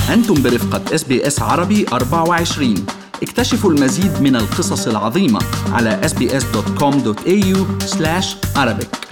أنتم برفقة اس بي اس عربي 24 اكتشفوا المزيد من القصص العظيمة على sbs.com.au arabic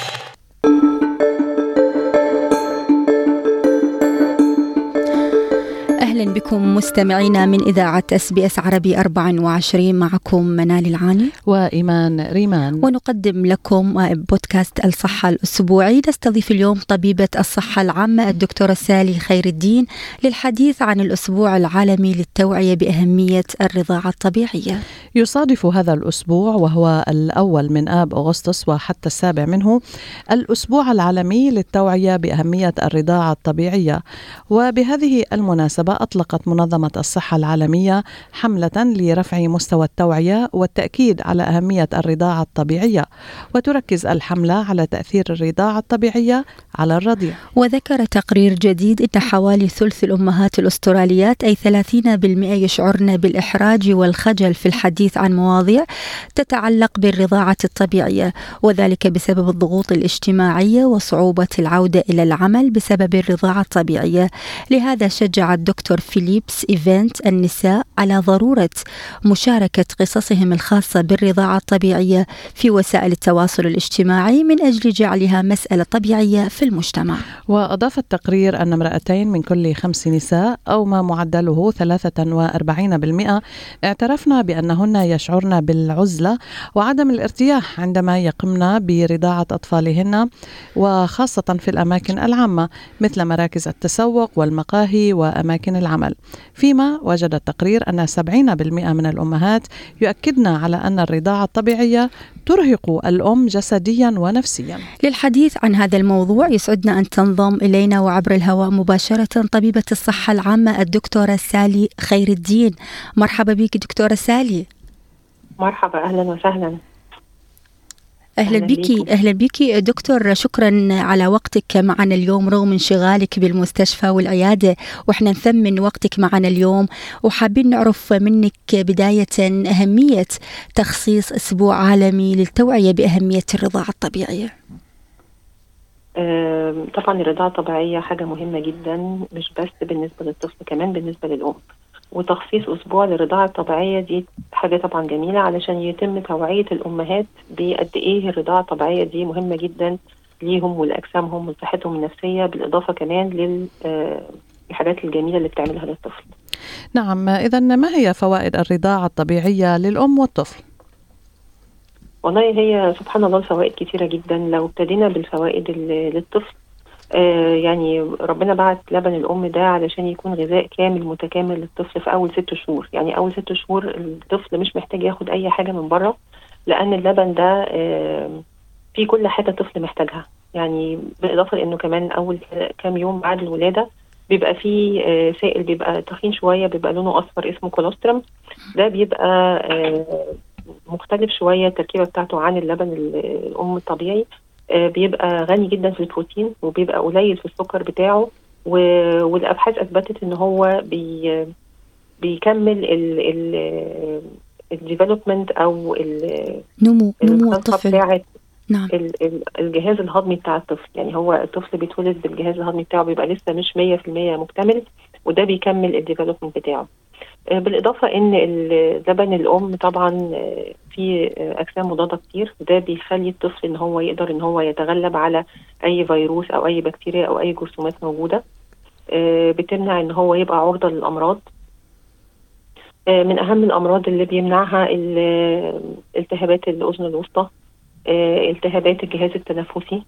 أهلا بكم مستمعينا من إذاعة اس بي اس عربي 24 معكم منال العاني وإيمان ريمان ونقدم لكم بودكاست الصحة الأسبوعي نستضيف اليوم طبيبة الصحة العامة الدكتورة سالي خير الدين للحديث عن الأسبوع العالمي للتوعية بأهمية الرضاعة الطبيعية يصادف هذا الأسبوع وهو الأول من آب أغسطس وحتى السابع منه الأسبوع العالمي للتوعية بأهمية الرضاعة الطبيعية وبهذه المناسبة أطلقت منظمة الصحة العالمية حملة لرفع مستوى التوعية والتأكيد على أهمية الرضاعة الطبيعية وتركز الحملة على تأثير الرضاعة الطبيعية على الرضيع وذكر تقرير جديد أن حوالي ثلث الأمهات الأستراليات أي 30% يشعرن بالإحراج والخجل في الحديث عن مواضيع تتعلق بالرضاعة الطبيعية وذلك بسبب الضغوط الاجتماعية وصعوبة العودة إلى العمل بسبب الرضاعة الطبيعية لهذا شجع الدكتور فيليبس إيفنت النساء على ضرورة مشاركة قصصهم الخاصة بالرضاعة الطبيعية في وسائل التواصل الاجتماعي من أجل جعلها مسألة طبيعية في المجتمع وأضاف التقرير أن امرأتين من كل خمس نساء أو ما معدله 43% اعترفن بأنهن يشعرن بالعزلة وعدم الارتياح عندما يقمن برضاعة أطفالهن وخاصة في الأماكن العامة مثل مراكز التسوق والمقاهي وأماكن العمل فيما وجد التقرير أن 70% من الأمهات يؤكدن على أن الرضاعة الطبيعية ترهق الأم جسديا ونفسيا للحديث عن هذا الموضوع يسعدنا أن تنضم إلينا وعبر الهواء مباشرة طبيبة الصحة العامة الدكتورة سالي خير الدين مرحبا بك دكتورة سالي مرحبا أهلا وسهلا اهلا بك اهلا بك دكتور شكرا على وقتك معنا اليوم رغم انشغالك بالمستشفى والعياده واحنا نثمن وقتك معنا اليوم وحابين نعرف منك بدايه اهميه تخصيص اسبوع عالمي للتوعيه باهميه الرضاعه الطبيعيه. طبعا الرضاعه الطبيعيه حاجه مهمه جدا مش بس بالنسبه للطفل كمان بالنسبه للام. وتخصيص اسبوع للرضاعه الطبيعيه دي حاجه طبعا جميله علشان يتم توعيه الامهات بقد ايه الرضاعه الطبيعيه دي مهمه جدا ليهم ولاجسامهم ولصحتهم النفسيه بالاضافه كمان للحاجات الجميله اللي بتعملها للطفل. نعم اذا ما هي فوائد الرضاعه الطبيعيه للام والطفل؟ والله هي سبحان الله الفوائد كثيره جدا لو ابتدينا بالفوائد للطفل آه يعني ربنا بعت لبن الام ده علشان يكون غذاء كامل متكامل للطفل في اول ست شهور يعني اول ست شهور الطفل مش محتاج ياخد اي حاجه من بره لان اللبن ده آه فيه كل حاجه الطفل محتاجها يعني بالاضافه لانه كمان اول كام يوم بعد الولاده بيبقى فيه آه سائل بيبقى تخين شويه بيبقى لونه اصفر اسمه كولوسترم ده بيبقى مختلف شويه التركيبه بتاعته عن اللبن الام الطبيعي بيبقى غني جدا في البروتين وبيبقى قليل في السكر بتاعه والابحاث اثبتت ان هو بي بيكمل الديفلوبمنت او نمو نمو الطفل بتاعت نعم الجهاز الهضمي بتاع الطفل يعني هو الطفل بيتولد بالجهاز الهضمي بتاعه بيبقى لسه مش 100% مكتمل وده بيكمل الديفلوبمنت بتاعه بالاضافه ان لبن الام طبعا فيه اجسام مضاده كتير ده بيخلي الطفل ان هو يقدر ان هو يتغلب على اي فيروس او اي بكتيريا او اي جرثومات موجوده بتمنع ان هو يبقى عرضه للامراض من اهم الامراض اللي بيمنعها التهابات الاذن الوسطى التهابات الجهاز التنفسي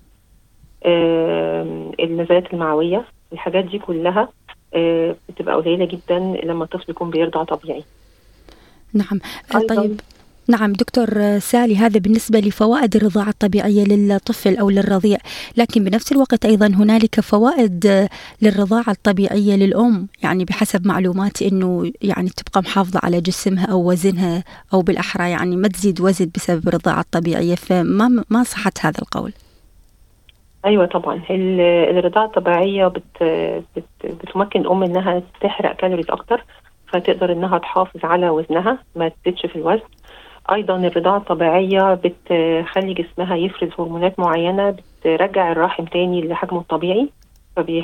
النزلات المعويه الحاجات دي كلها بتبقى قليله جدا لما الطفل يكون بيرضع طبيعي نعم طيب نعم دكتور سالي هذا بالنسبة لفوائد الرضاعة الطبيعية للطفل أو للرضيع لكن بنفس الوقت أيضا هنالك فوائد للرضاعة الطبيعية للأم يعني بحسب معلوماتي أنه يعني تبقى محافظة على جسمها أو وزنها أو بالأحرى يعني ما تزيد وزن بسبب الرضاعة الطبيعية فما ما صحت هذا القول ايوه طبعا الرضاعه الطبيعيه بت بت بتمكن الام انها تحرق كالوريز اكتر فتقدر انها تحافظ على وزنها ما تزيدش في الوزن ايضا الرضاعه الطبيعيه بتخلي جسمها يفرز هرمونات معينه بترجع الرحم تاني لحجمه الطبيعي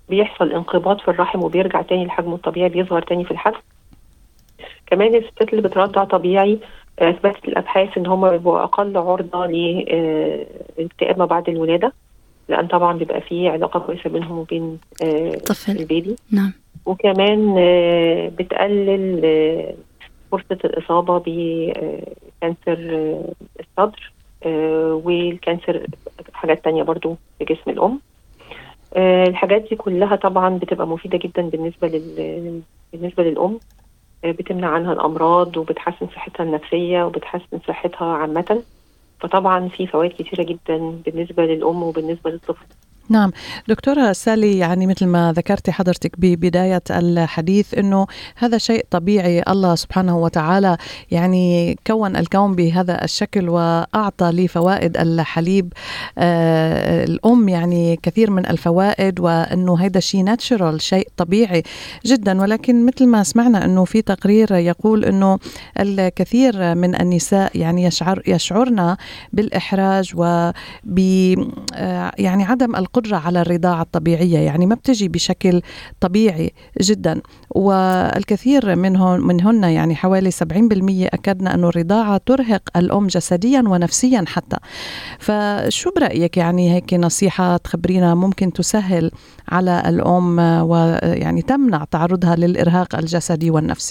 بيحصل انقباض في الرحم وبيرجع تاني لحجمه الطبيعي بيصغر تاني في الحجم كمان الستات اللي بترضع طبيعي اثبتت الابحاث ان هم بيبقوا اقل عرضه للاكتئاب ما بعد الولاده لان طبعا بيبقى في علاقه كويسه بينهم وبين آه، طفل البيبي نعم وكمان آه، بتقلل آه، فرصه الاصابه بكانسر آه، الصدر آه، والكانسر حاجات تانية برضو في جسم الام آه، الحاجات دي كلها طبعا بتبقى مفيده جدا بالنسبه لل بالنسبه للام آه، بتمنع عنها الامراض وبتحسن صحتها النفسيه وبتحسن صحتها عامه فطبعا في فوائد كتيره جدا بالنسبه للام وبالنسبه للطفل نعم دكتورة سالي يعني مثل ما ذكرتي حضرتك ببداية الحديث أنه هذا شيء طبيعي الله سبحانه وتعالى يعني كون الكون بهذا الشكل وأعطى لفوائد الحليب آه الأم يعني كثير من الفوائد وأنه هذا شيء ناتشرال شيء طبيعي جدا ولكن مثل ما سمعنا أنه في تقرير يقول أنه الكثير من النساء يعني يشعر يشعرن بالإحراج وب آه يعني عدم القدرة على الرضاعة الطبيعية يعني ما بتجي بشكل طبيعي جدا والكثير منهن منهن يعني حوالي 70% أكدنا أنه الرضاعة ترهق الأم جسديا ونفسيا حتى فشو برأيك يعني هيك نصيحة تخبرينا ممكن تسهل على الأم ويعني تمنع تعرضها للإرهاق الجسدي والنفسي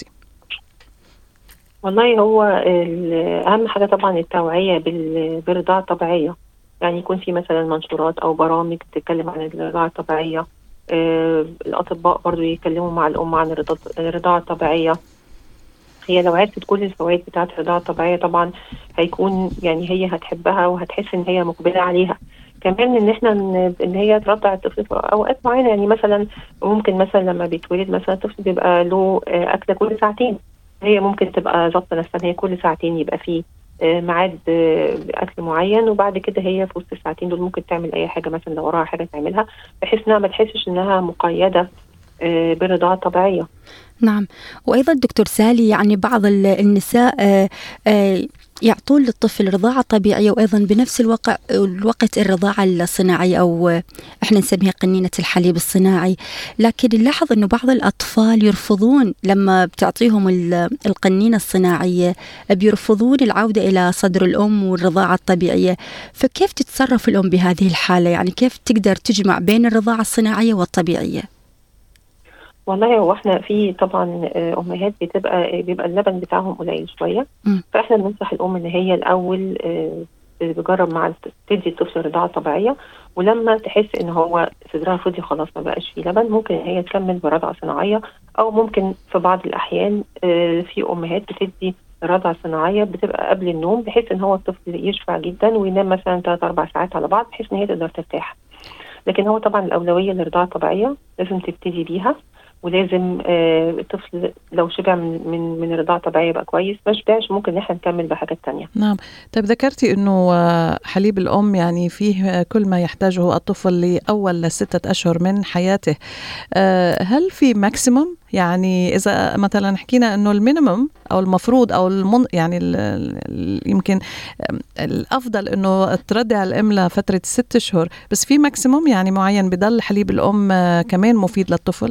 والله هو ال- اهم حاجه طبعا التوعيه بال- بالرضاعه الطبيعيه يعني يكون في مثلا منشورات او برامج تتكلم عن الرضاعه الطبيعيه آه، الاطباء برضو يتكلموا مع الام عن الرضا- الرضاعه الطبيعيه هي لو عرفت كل الفوائد بتاعه الرضاعه الطبيعيه طبعا هيكون يعني هي هتحبها وهتحس ان هي مقبله عليها كمان ان احنا ان إن هي ترضع الطفل في اوقات معينه يعني مثلا ممكن مثلا لما بيتولد مثلا الطفل بيبقى له آه، اكله كل ساعتين هي ممكن تبقى ظابطه نفسها إن هي كل ساعتين يبقى فيه آه، ميعاد آه، اكل معين وبعد كده هي في وسط الساعتين دول ممكن تعمل اي حاجه مثلا لو وراها حاجه تعملها بحيث انها ما تحسش انها مقيده آه، بالرضاعه الطبيعيه نعم وأيضا دكتور سالي يعني بعض ال- النساء آه، آه، يعطون للطفل رضاعة طبيعية وأيضا بنفس الوقت الوقت الرضاعة الصناعية أو آه، إحنا نسميها قنينة الحليب الصناعي لكن نلاحظ أنه بعض الأطفال يرفضون لما بتعطيهم ال- القنينة الصناعية بيرفضون العودة إلى صدر الأم والرضاعة الطبيعية فكيف تتصرف الأم بهذه الحالة يعني كيف تقدر تجمع بين الرضاعة الصناعية والطبيعية والله هو احنا في طبعا آه، امهات بتبقى بيبقى اللبن بتاعهم قليل شويه مم. فاحنا بننصح الام ان هي الاول آه، بتجرب مع الت- تدي الطفل رضاعه طبيعيه ولما تحس ان هو صدرها فضي خلاص ما بقاش فيه لبن ممكن ان هي تكمل برضعه صناعيه او ممكن في بعض الاحيان آه، في امهات بتدي رضعه صناعيه بتبقى قبل النوم بحيث ان هو الطفل يشفع جدا وينام مثلا 3 4 ساعات على بعض بحيث ان هي تقدر ترتاح لكن هو طبعا الاولويه للرضاعه الطبيعيه لازم تبتدي بيها ولازم آه الطفل لو شبع من من من الرضاعه الطبيعيه يبقى كويس ما شبعش ممكن ان احنا نكمل بحاجات تانية نعم طيب ذكرتي انه آه، حليب الام يعني فيه آه، كل ما يحتاجه الطفل لاول ستة اشهر من حياته آه، هل في ماكسيموم يعني اذا مثلا حكينا انه المينيمم او المفروض او المن يعني ال ال يمكن آم، الافضل انه ترضع الام لفتره ست اشهر بس في ماكسيموم يعني معين بضل حليب الام آه، كمان مفيد للطفل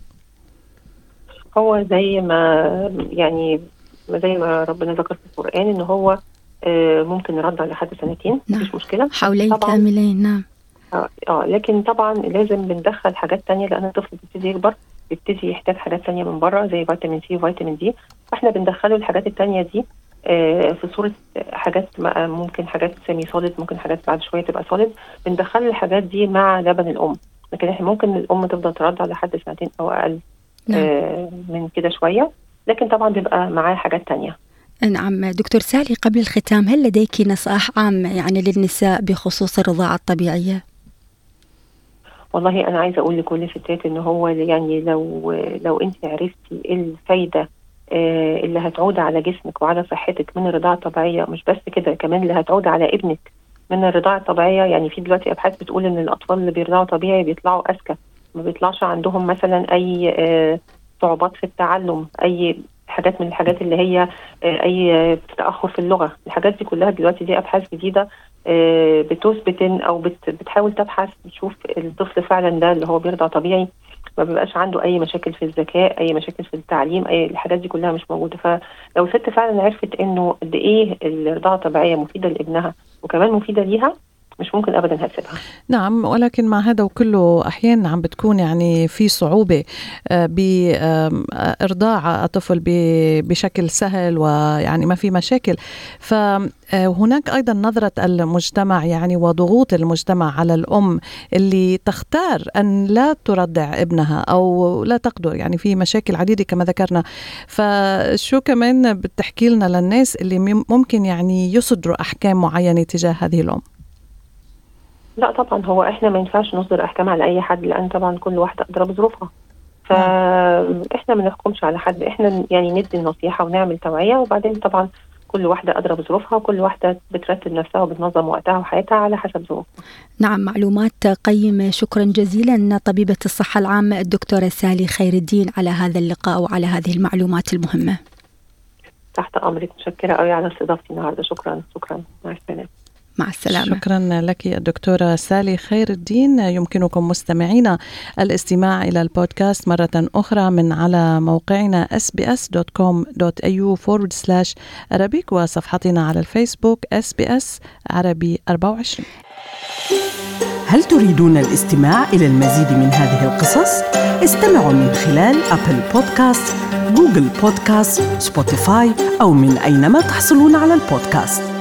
هو زي ما يعني زي ما ربنا ذكر في القران ان هو آه ممكن نرضع لحد سنتين نعم. مفيش مشكله حولين طبعاً. كاملين نعم اه آه، لكن طبعا لازم بندخل حاجات تانية لان الطفل بيبتدي يكبر بيبتدي يحتاج حاجات تانية من بره زي فيتامين سي وفيتامين دي فاحنا بندخله الحاجات التانية دي آه، في صورة حاجات ما- ممكن حاجات سيمي سوليد ممكن حاجات بعد شوية تبقى سوليد بندخل الحاجات دي مع لبن الأم لكن احنا ممكن الأم تفضل ترضع لحد سنتين أو أقل نعم. آه، من كده شوية لكن طبعا بيبقى معاه حاجات تانية نعم دكتور سالي قبل الختام هل لديك نصائح عامة يعني للنساء بخصوص الرضاعة الطبيعية؟ والله انا عايزه اقول لكل الستات ان هو يعني لو لو انت عرفتي ايه الفايده آه، اللي هتعود على جسمك وعلى صحتك من الرضاعه الطبيعيه مش بس كده كمان اللي هتعود على ابنك من الرضاعه الطبيعيه يعني في دلوقتي ابحاث بتقول ان الاطفال اللي بيرضعوا طبيعي بيطلعوا اذكى ما بيطلعش عندهم مثلا اي آه، صعوبات في التعلم اي حاجات من الحاجات اللي هي آه، اي آه، تاخر في اللغه الحاجات دي كلها دلوقتي دي ابحاث جديده آه، بتثبت إن- او بت- بتحاول تبحث تشوف الطفل فعلا ده اللي هو بيرضع طبيعي ما بيبقاش عنده اي مشاكل في الذكاء اي مشاكل في التعليم اي الحاجات دي كلها مش موجوده فلو ست فعلا عرفت انه قد ايه الرضاعه الطبيعيه مفيده لابنها وكمان مفيده ليها مش ممكن ابدا هتسيبها نعم ولكن مع هذا وكله احيانا عم بتكون يعني في صعوبه آه، بارضاع الطفل ب- بشكل سهل ويعني ما في مشاكل فهناك ايضا نظره المجتمع يعني وضغوط المجتمع على الام اللي تختار ان لا ترضع ابنها او لا تقدر يعني في مشاكل عديده كما ذكرنا فشو كمان بتحكي لنا للناس اللي مم- ممكن يعني يصدروا احكام معينه تجاه هذه الام لا طبعا هو احنا ما ينفعش نصدر احكام على اي حد لان طبعا كل واحده ادرى بظروفها فاحنا ما نحكمش على حد احنا يعني ندي النصيحه ونعمل توعيه وبعدين طبعا كل واحده ادرى بظروفها وكل واحده بترتب نفسها وبتنظم وقتها وحياتها على حسب ظروفها نعم معلومات قيمة شكرا جزيلا طبيبة الصحة العامة الدكتورة سالي خير الدين على هذا اللقاء وعلى هذه المعلومات المهمة تحت امرك متشكره قوي على استضافتي النهارده شكرا شكرا مع السلامه مع السلامة شكرا لك الدكتورة سالي خير الدين يمكنكم مستمعينا الاستماع إلى البودكاست مرة أخرى من على موقعنا sbs.com.au forward slash Arabic وصفحتنا على الفيسبوك SBS عربي 24 هل تريدون الاستماع إلى المزيد من هذه القصص؟ استمعوا من خلال أبل بودكاست، جوجل بودكاست، سبوتيفاي أو من أينما تحصلون على البودكاست